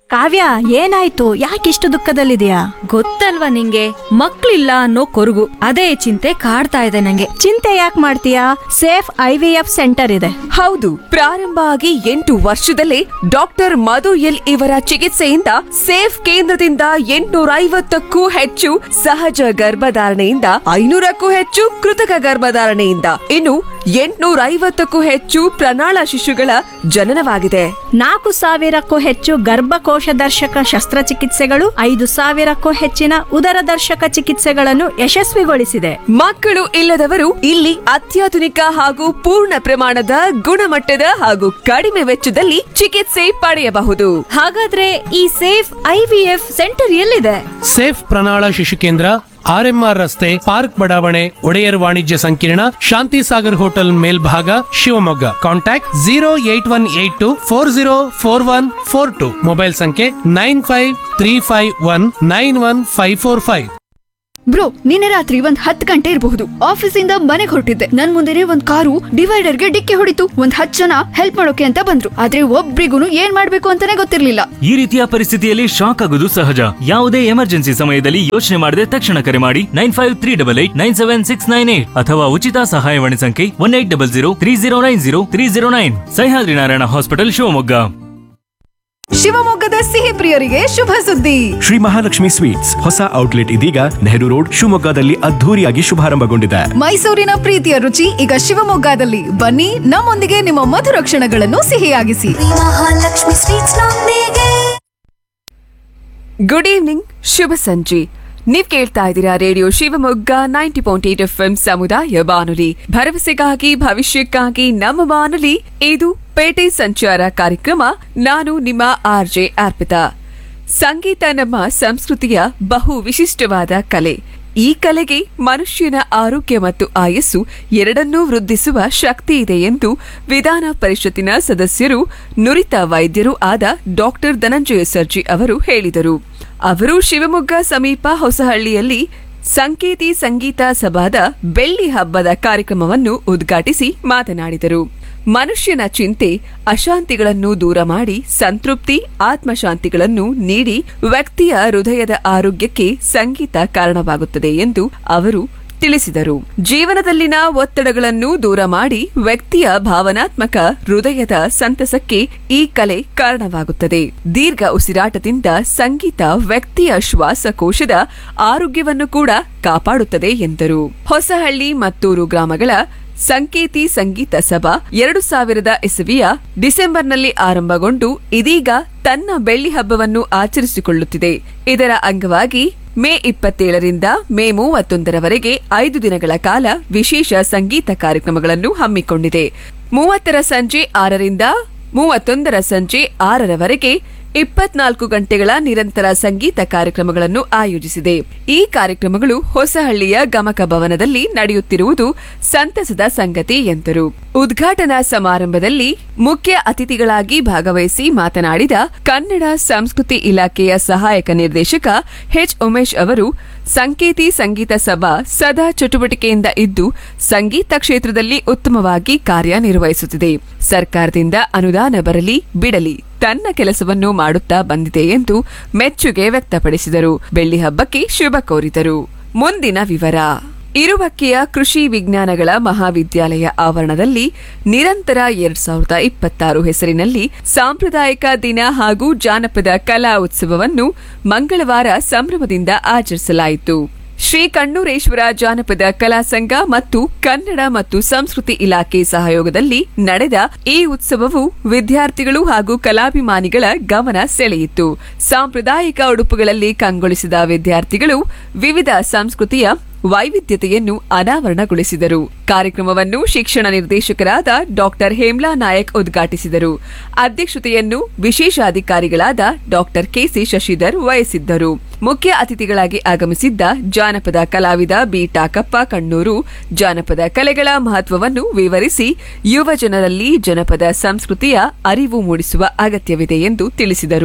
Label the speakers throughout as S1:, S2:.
S1: ಕಾವ್ಯ ಏನಾಯ್ತು ಯಾಕಿಷ್ಟು ದುಃಖದಲ್ಲಿದೆಯಾ
S2: ಗೊತ್ತಲ್ವಾ ನಿಂಗೆ ಮಕ್ಳಿಲ್ಲ ಅನ್ನೋ ಕೊರಗು ಅದೇ ಚಿಂತೆ ಕಾಡ್ತಾ ಇದೆ ನಂಗೆ
S1: ಚಿಂತೆ ಯಾಕೆ ಮಾಡ್ತೀಯಾ Safe I V F centre ಇದೆ
S3: ಹೌದು ಪ್ರಾರಂಭ ಆಗಿ ಎಂಟು ವರ್ಷದಲ್ಲೇ ಡಾಕ್ಟರ್ ಮಧು ಎಲ್ ಇವರ ಚಿಕಿತ್ಸೆಯಿಂದ ಸೇಫ್ ಕೇಂದ್ರದಿಂದ ಎಂಟುನೂರ ಐವತ್ತಕ್ಕೂ ಹೆಚ್ಚು ಸಹಜ ಗರ್ಭಧಾರಣೆಯಿಂದ ಐನೂರಕ್ಕೂ ಹೆಚ್ಚು ಕೃತಕ ಗರ್ಭಧಾರಣೆಯಿಂದ ಇನ್ನು ಎಂಟುನೂರ ಐವತ್ತಕ್ಕೂ ಹೆಚ್ಚು ಪ್ರಣಾಳ ಶಿಶುಗಳ ಜನನವಾಗಿದೆ
S1: ನಾಲ್ಕು ಸಾವಿರಕ್ಕೂ ಹೆಚ್ಚು ಗರ್ಭಕೋಶ ದರ್ಶಕ ಶಸ್ತ್ರಚಿಕಿತ್ಸೆಗಳು ಐದು ಸಾವಿರಕ್ಕೂ ಹೆಚ್ಚಿನ ಉದರ ದರ್ಶಕ ಚಿಕಿತ್ಸೆಗಳನ್ನು ಯಶಸ್ವಿಗೊಳಿಸಿದೆ
S3: ಮಕ್ಕಳು ಇಲ್ಲದವರು ಇಲ್ಲಿ ಅತ್ಯಾಧುನಿಕ ಹಾಗೂ ಪೂರ್ಣ ಪ್ರಮಾಣದ ಗುಣಮಟ್ಟದ ಹಾಗೂ ಕಡಿಮೆ ವೆಚ್ಚದಲ್ಲಿ ಚಿಕಿತ್ಸೆ ಪಡೆಯಬಹುದು
S2: ಹಾಗಾದ್ರೆ ಈ Safe I V F centre ಎಲ್ಲಿದೆ
S4: ಸೇಫ್ ಪ್ರಣಾಳ ಶಿಶು ಕೇಂದ್ರ ಆರ್ಎಂಆರ್ ರಸ್ತೆ ಪಾರ್ಕ್ ಬಡಾವಣೆ ಒಡೆಯರ್ ವಾಣಿಜ್ಯ ಸಂಕೀರ್ಣ ಶಾಂತಿ ಸಾಗರ್ ಹೋಟೆಲ್ ಮೇಲ್ಭಾಗ Shivamogga contact zero eight one eight two four zero four one four two mobile ಸಂಖ್ಯೆ nine five three five one nine one five four five
S5: bro ನಿನ್ನೆ ರಾತ್ರಿ ಒಂದ್ ಹತ್ತು ಗಂಟೆ ಇರಬಹುದು ಆಫೀಸಿಂದ ಮನೆಗೆ ಹೊರಟಿದ್ದೆ ನನ್ ಮುಂದೆನೆ ಒಂದ್ ಕಾರು ಡಿವೈಡರ್ಗೆ ಡಿಕ್ಕಿ ಹೊಡಿತು ಒಂದ್ ಹತ್ತು ಜನ ಹೆಲ್ಪ್ ಮಾಡೋಕೆ ಅಂತ ಬಂದ್ರು ಆದ್ರೆ ಒಬ್ರಿಗೂ ಏನ್ ಮಾಡ್ಬೇಕು ಅಂತಾನೆ ಗೊತ್ತಿರ್ಲಿಲ್ಲ
S6: ಈ ರೀತಿಯ ಪರಿಸ್ಥಿತಿಯಲ್ಲಿ ಶಾಕ್ ಆಗೋದು ಸಹಜ ಯಾವುದೇ ಎಮರ್ಜೆನ್ಸಿ ಸಮಯದಲ್ಲಿ ಯೋಚನೆ ಮಾಡದೆ ತಕ್ಷಣ ಕರೆ ಮಾಡಿ nine five three double eight nine seven six nine eight ಅಥವಾ ಉಚಿತ ಸಹಾಯವಾಣಿ ಸಂಖ್ಯೆ one eight double zero three zero nine zero three zero nine Sahyadri Narayana hospital Shivamogga
S5: ಶಿವಮೊಗ್ಗದ ಸಿಹಿ ಪ್ರಿಯರಿಗೆ ಶುಭ ಸುದ್ದಿ
S7: ಶ್ರೀ ಮಹಾಲಕ್ಷ್ಮಿ ಸ್ವೀಟ್ಸ್ ಹೊಸ ಔಟ್ಲೆಟ್ ಇದೀಗ ನೆಹರು ರೋಡ್ ಶಿವಮೊಗ್ಗದಲ್ಲಿ ಅದ್ಧೂರಿಯಾಗಿ ಶುಭಾರಂಭಗೊಂಡಿದೆ
S5: ಮೈಸೂರಿನ ಪ್ರೀತಿಯ ರುಚಿ ಈಗ ಶಿವಮೊಗ್ಗದಲ್ಲಿ ಬನ್ನಿ ನಮ್ಮೊಂದಿಗೆ ನಿಮ್ಮ ಮಧುರ ಕ್ಷಣಗಳನ್ನು ಸಿಹಿಯಾಗಿಸಿ
S8: ಮಹಾಲಕ್ಷ್ಮಿ ಸ್ವೀಟ್ಸ್ ನೊಂದಿಗೆ
S3: ಗುಡ್ ಈವ್ನಿಂಗ್ ಶುಭ ಸಂಜೆ ನೀವ್ ಕೇಳ್ತಾ ಇದ್ದೀರಾ radio Shivamogga ninety point eight F M ಸಮುದಾಯ ಬಾನುಲಿ ಭರವಸೆಗಾಗಿ ಭವಿಷ್ಯಕ್ಕಾಗಿ ನಮ್ಮ ಬಾನುಲಿ ಇದು ಪೇಟೆ ಸಂಚಾರ ಕಾರ್ಯಕ್ರಮ ನಾನು ನಿಮ್ಮ ಆರ್ ಜೆ ಅರ್ಪಿತಾ ಸಂಗೀತ ನಮ್ಮ ಸಂಸ್ಕೃತಿಯ ಬಹು ವಿಶಿಷ್ಟವಾದ ಕಲೆ ಈ ಕಲೆಗೆ ಮನುಷ್ಯನ ಆರೋಗ್ಯ ಮತ್ತು ಆಯಸ್ಸು ಎರಡನ್ನೂ ವೃದ್ಧಿಸುವ ಶಕ್ತಿ ಇದೆ ಎಂದು ವಿಧಾನ ಪರಿಷತ್ತಿನ ಸದಸ್ಯರು ನುರಿತ ವೈದ್ಯರೂ ಆದ ಡಾಕ್ಟರ್ ಧನಂಜಯ ಸರ್ಜಿ ಅವರು ಹೇಳಿದರು ಅವರು ಶಿವಮೊಗ್ಗ ಸಮೀಪ ಹೊಸಹಳ್ಳಿಯಲ್ಲಿ ಸಂಕೇತಿ ಸಂಗೀತ ಸಭಾದ ಬೆಳ್ಳಿ ಹಬ್ಬದ ಕಾರ್ಯಕ್ರಮವನ್ನು ಉದ್ಘಾಟಿಸಿ ಮಾತನಾಡಿದರು ಮನುಷ್ಯನ ಚಿಂತೆ ಅಶಾಂತಿಗಳನ್ನು ದೂರ ಮಾಡಿ ಸಂತೃಪ್ತಿ ಆತ್ಮಶಾಂತಿಗಳನ್ನು ನೀಡಿ ವ್ಯಕ್ತಿಯ ಹೃದಯದ ಆರೋಗ್ಯಕ್ಕೆ ಸಂಗೀತ ಕಾರಣವಾಗುತ್ತದೆ ಎಂದು ಅವರು ತಿಳಿಸಿದರು ಜೀವನದಲ್ಲಿನ ಒತ್ತಡಗಳನ್ನು ದೂರ ಮಾಡಿ ವ್ಯಕ್ತಿಯ ಭಾವನಾತ್ಮಕ ಹೃದಯದ ಸಂತಸಕ್ಕೆ ಈ ಕಲೆ ಕಾರಣವಾಗುತ್ತದೆ ದೀರ್ಘ ಉಸಿರಾಟದಿಂದ ಸಂಗೀತ ವ್ಯಕ್ತಿಯ ಶ್ವಾಸಕೋಶದ ಆರೋಗ್ಯವನ್ನು ಕೂಡ ಕಾಪಾಡುತ್ತದೆ ಎಂದರು ಹೊಸಹಳ್ಳಿ ಮತ್ತೂರು ಗ್ರಾಮಗಳ ಸಂಕೇತಿ ಸಂಗೀತ ಸಭಾ ಎರಡು ಸಾವಿರದ ಇಸವಿಯ ಡಿಸೆಂಬರ್ನಲ್ಲಿ ಆರಂಭಗೊಂಡು ಇದೀಗ ತನ್ನ ಬೆಳ್ಳಿ ಹಬ್ಬವನ್ನು ಆಚರಿಸಿಕೊಳ್ಳುತ್ತಿದೆ ಇದರ ಅಂಗವಾಗಿ ಮೇ ಇಪ್ಪತ್ತೇಳರಿಂದ ಮೇ ಮೂವತ್ತೊಂದರವರೆಗೆ ಐದು ದಿನಗಳ ಕಾಲ ವಿಶೇಷ ಸಂಗೀತ ಕಾರ್ಯಕ್ರಮಗಳನ್ನು ಹಮ್ಮಿಕೊಂಡಿದೆ ಮೂವತ್ತರ ಸಂಜೆ ಆರರಿಂದ ಮೂವತ್ತೊಂದರ ಸಂಜೆ ಆರರವರೆಗೆ ಇಪ್ಪತ್ನಾಲ್ಕು ಗಂಟೆಗಳ ನಿರಂತರ ಸಂಗೀತ ಕಾರ್ಯಕ್ರಮಗಳನ್ನು ಆಯೋಜಿಸಿದೆ ಈ ಕಾರ್ಯಕ್ರಮಗಳು ಹೊಸಹಳ್ಳಿಯ ಗಮಕ ಭವನದಲ್ಲಿ ನಡೆಯುತ್ತಿರುವುದು ಸಂತಸದ ಸಂಗತಿ ಎಂದರು ಉದ್ಘಾಟನಾ ಸಮಾರಂಭದಲ್ಲಿ ಮುಖ್ಯ ಅತಿಥಿಗಳಾಗಿ ಭಾಗವಹಿಸಿ ಮಾತನಾಡಿದ ಕನ್ನಡ ಸಂಸ್ಕೃತಿ ಇಲಾಖೆಯ ಸಹಾಯಕ ನಿರ್ದೇಶಕ ಎಚ್ ಉಮೇಶ್ ಅವರು ಸಂಕೇತಿ ಸಂಗೀತ ಸಭಾ ಸದಾ ಚಟುವಟಿಕೆಯಿಂದ ಇದ್ದು ಸಂಗೀತ ಕ್ಷೇತ್ರದಲ್ಲಿ ಉತ್ತಮವಾಗಿ ಕಾರ್ಯನಿರ್ವಹಿಸುತ್ತಿದೆ ಸರ್ಕಾರದಿಂದ ಅನುದಾನ ಬರಲಿ ಬಿಡಲಿ ತನ್ನ ಕೆಲಸವನ್ನು ಮಾಡುತ್ತಾ ಬಂದಿದೆ ಎಂದು ಮೆಚ್ಚುಗೆ ವ್ಯಕ್ತಪಡಿಸಿದರು ಬೆಳ್ಳಿ ಹಬ್ಬಕ್ಕೆ ಶುಭ ಕೋರಿದರು ಮುಂದಿನ ವಿವರ ಇರುವಕ್ಕೆಯ ಕೃಷಿ ವಿಜ್ಞಾನಗಳ ಮಹಾವಿದ್ಯಾಲಯ ಆವರಣದಲ್ಲಿ ನಿರಂತರ ಎರಡ್ ಸಾವಿರದ ಇಪ್ಪತ್ತಾರು ಹೆಸರಿನಲ್ಲಿ ಸಾಂಪ್ರದಾಯಿಕ ದಿನ ಹಾಗೂ ಜಾನಪದ ಕಲಾ ಉತ್ಸವವನ್ನು ಮಂಗಳವಾರ ಸಂಭ್ರಮದಿಂದ ಆಚರಿಸಲಾಯಿತು ಶ್ರೀ ಕಣ್ಣೂರೇಶ್ವರ ಜಾನಪದ ಕಲಾ ಸಂಘ ಮತ್ತು ಕನ್ನಡ ಮತ್ತು ಸಂಸ್ಕೃತಿ ಇಲಾಖೆ ಸಹಯೋಗದಲ್ಲಿ ನಡೆದ ಈ ಉತ್ಸವವು ವಿದ್ಯಾರ್ಥಿಗಳು ಹಾಗೂ ಕಲಾಭಿಮಾನಿಗಳ ಗಮನ ಸೆಳೆಯಿತು ಸಾಂಪ್ರದಾಯಿಕ ಉಡುಪುಗಳಲ್ಲಿ ಕಂಗೊಳಿಸಿದ ವಿದ್ಯಾರ್ಥಿಗಳು ವಿವಿಧ ಸಂಸ್ಕೃತಿಯ ವೈವಿಧ್ಯತೆಯನ್ನು ಅನಾವರಣಗೊಳಿಸಿದರು ಕಾರ್ಯಕ್ರಮವನ್ನು ಶಿಕ್ಷಣ ನಿರ್ದೇಶಕರಾದ ಡಾಕ್ಟರ್ ಹೇಮ್ಲಾ ನಾಯಕ್ ಉದ್ಘಾಟಿಸಿದರು ಅಧ್ಯಕ್ಷತೆಯನ್ನು ವಿಶೇಷಾಧಿಕಾರಿಗಳಾದ ಡಾಕ್ಟರ್ ಕೆಸಿ ಶಶಿಧರ್ ವಹಿಸಿದ್ದರು ಮುಖ್ಯ ಅತಿಥಿಗಳಾಗಿ ಆಗಮಿಸಿದ್ದ ಜಾನಪದ ಕಲಾವಿದ ಬಿ ಟಾಕಪ್ಪ ಕಣ್ಣೂರು ಜಾನಪದ ಕಲೆಗಳ ಮಹತ್ವವನ್ನು ವಿವರಿಸಿ ಯುವ ಜನರಲ್ಲಿ ಜನಪದ ಸಂಸ್ಕೃತಿಯ ಅರಿವು ಮೂಡಿಸುವ ಅಗತ್ಯವಿದೆ ಎಂದು ತಿಳಿಸಿದರು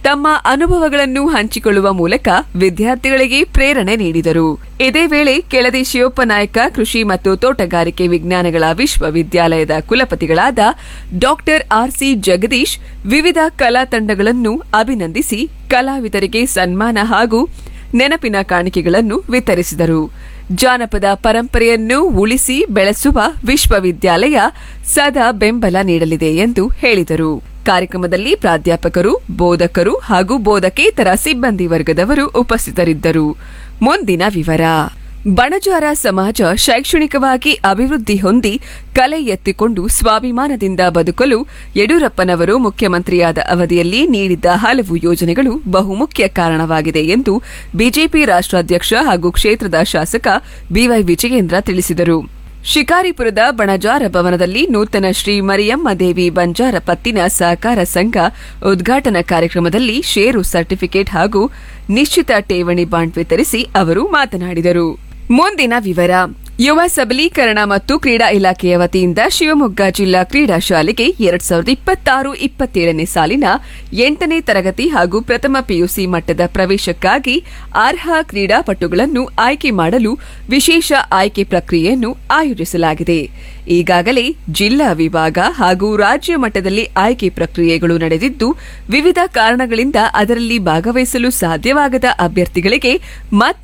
S3: ತಮ್ಮ ಅನುಭವಗಳನ್ನು ಹಂಚಿಕೊಳ್ಳುವ ಮೂಲಕ ವಿದ್ಯಾರ್ಥಿಗಳಿಗೆ ಪ್ರೇರಣೆ ನೀಡಿದರು ಇದೇ ವೇಳೆ ಕೆಳದಿ ಶಿವಪ್ಪ ನಾಯಕ ಕೃಷಿ ಮತ್ತು ತೋಟಗಾರಿಕೆ ವಿಜ್ಞಾನಗಳ ವಿಶ್ವವಿದ್ಯಾಲಯದ ಕುಲಪತಿಗಳಾದ ಡಾಕ್ಟರ್ ಆರ್ಸಿ ಜಗದೀಶ್ ವಿವಿಧ ಕಲಾ ತಂಡಗಳನ್ನು ಅಭಿನಂದಿಸಿ ಕಲಾವಿದರಿಗೆ ಸನ್ಮಾನ ಹಾಗೂ ನೆನಪಿನ ಕಾಣಿಕೆಗಳನ್ನು ವಿತರಿಸಿದರು ಜಾನಪದ ಪರಂಪರೆಯನ್ನು ಉಳಿಸಿ ಬೆಳೆಸುವ ವಿಶ್ವವಿದ್ಯಾಲಯ ಸದಾ ಬೆಂಬಲ ನೀಡಲಿದೆ ಎಂದು ಹೇಳಿದರು ಕಾರ್ಯಕ್ರಮದಲ್ಲಿ ಪ್ರಾಧ್ಯಾಪಕರು ಬೋಧಕರು ಹಾಗೂ ಬೋಧಕೇತರ ಸಿಬ್ಬಂದಿ ವರ್ಗದವರು ಉಪಸ್ಥಿತರಿದ್ದರು ಮುಂದಿನ ವಿವರ ಬಣಜಾರ ಸಮಾಜ ಶೈಕ್ಷಣಿಕವಾಗಿ ಅಭಿವೃದ್ಧಿ ಹೊಂದಿ ಕಲೆ ಎತ್ತಿಕೊಂಡು ಸ್ವಾಭಿಮಾನದಿಂದ ಬದುಕಲು ಯಡಿಯೂರಪ್ಪನವರು ಮುಖ್ಯಮಂತ್ರಿಯಾದ ಅವಧಿಯಲ್ಲಿ ನೀಡಿದ್ದ ಹಲವು ಯೋಜನೆಗಳು ಬಹುಮುಖ್ಯ ಕಾರಣವಾಗಿದೆ ಎಂದು ಬಿಜೆಪಿ ರಾಷ್ಟ್ರಾಧ್ಯಕ್ಷ ಹಾಗೂ ಕ್ಷೇತ್ರದ ಶಾಸಕ ಬಿವೈ ವಿಜಯೇಂದ್ರ ತಿಳಿಸಿದರು ಶಿಕಾರಿಪುರದ ಬಣಜಾರ ಭವನದಲ್ಲಿ ನೂತನ ಶ್ರೀ ಮರಿಯಮ್ಮ ದೇವಿ ಬಂಜಾರ ಪತ್ತಿನ ಸಹಕಾರ ಸಂಘ ಉದ್ಘಾಟನಾ ಕಾರ್ಯಕ್ರಮದಲ್ಲಿ ಷೇರು ಸರ್ಟಿಫಿಕೇಟ್ ಹಾಗೂ ನಿಶ್ಚಿತ ಠೇವಣಿ ಬಾಂಡ್ ವಿತರಿಸಿ ಅವರು ಮಾತನಾಡಿದರು ಮುಂದಿನ ವಿವರ ಯುವ ಸಬಲೀಕರಣ ಮತ್ತು ಕ್ರೀಡಾ ಇಲಾಖೆಯ ವತಿಯಿಂದ ಶಿವಮೊಗ್ಗ ಜಿಲ್ಲಾ ಕ್ರೀಡಾ ಶಾಲೆಗೆ ಎರಡ್ ಸಾವಿರದ ಇಪ್ಪತ್ತಾರು ಇಪ್ಪತ್ತೇಳನೇ ಸಾಲಿನ ಎಂಟನೇ ತರಗತಿ ಹಾಗೂ ಪ್ರಥಮ ಪಿಯುಸಿ ಮಟ್ಟದ ಪ್ರವೇಶಕ್ಕಾಗಿ ಅರ್ಹ ಕ್ರೀಡಾಪಟುಗಳನ್ನು ಆಯ್ಕೆ ಮಾಡಲು ವಿಶೇಷ ಆಯ್ಕೆ ಪ್ರಕ್ರಿಯೆಯನ್ನು ಆಯೋಜಿಸಲಾಗಿದೆ ಈಗಾಗಲೇ ಜಿಲ್ಲಾ ವಿಭಾಗ ಹಾಗೂ ರಾಜ್ಯ ಮಟ್ಟದಲ್ಲಿ ಆಯ್ಕೆ ಪ್ರಕ್ರಿಯೆಗಳು ನಡೆದಿದ್ದು ವಿವಿಧ ಕಾರಣಗಳಿಂದ ಅದರಲ್ಲಿ ಭಾಗವಹಿಸಲು ಸಾಧ್ಯವಾಗದ ಅಭ್ಯರ್ಥಿಗಳಿಗೆ ಮತ್ತೆ